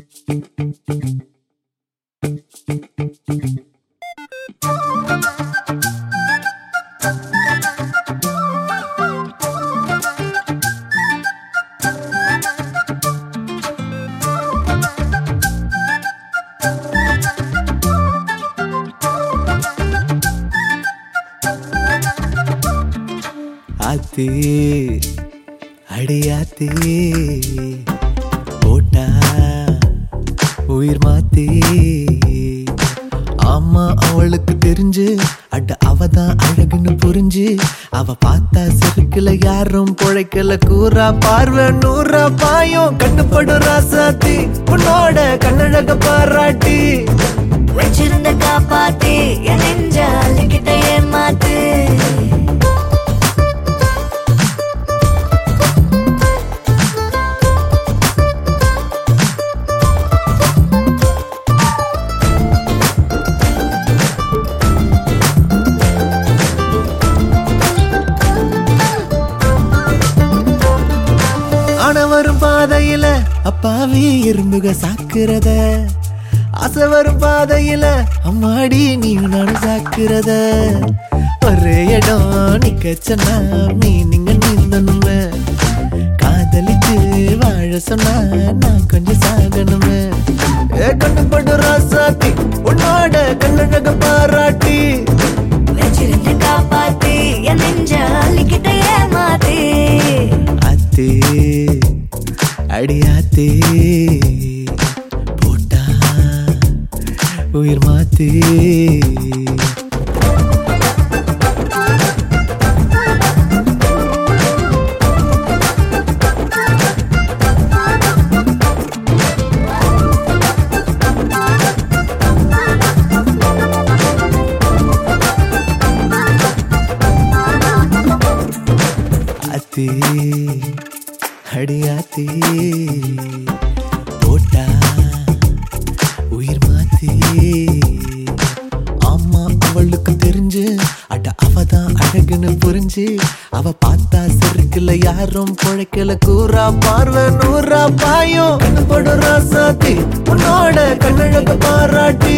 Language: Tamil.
ஆத்தி அடியாத்தி போட்டா உயிர் மாத்தி ஆமா அவளுக்கு தெரிஞ்சு அட அவ தான் அழகுன்னு புரிஞ்சு அவ பார்த்தா செருக்குல யாரும் பொழைக்கல கூறா பார்வை நூறா பாயும் கண்ணுப்படும் ராசாத்தி உன்னோட கண்ணழக பாராட்டி வச்சிருந்த காப்பாத்தி என் நெஞ்ச அள்ளிக்கிட்ட ஏமாத்து ஆன வரும் பாதையில அப்பாவி எறும்புக சாக்குறத ஆசை வரும் பாதையில அம்மாடி நீ நானும் சாக்குறத ஒரே இடம் நிக்க சொன்னா நீ நீங்க நீந்தணுமே காதலிச்சு வாழ சொன்னா நான் கொஞ்சம் சாகணுமே ஏ கண்ணு படு ராசாத்தி உன்னோட கண்ணழக பாராட்டி வச்சிருந்த காப்பாத்தி என் நெஞ்ச அள்ளிக்கிட்ட ஏமாத்தி அத்தே அடியாத்தே போட்டா உயிர் மாத்தே அத்தே அடியாத்தே போட்டா உயிர் மாத்தே ஆமா அவளுக்கு தெரிஞ்சு அட அவ தான் அழகுன்னு புரிஞ்சு அவ பார்த்தா செருக்குல யாரும் பொழைக்கல கூறா பார்வை நூறா பாயும் கண்ணு படும் ராசாத்தி உன்னோட கண்ணழக பாராட்டி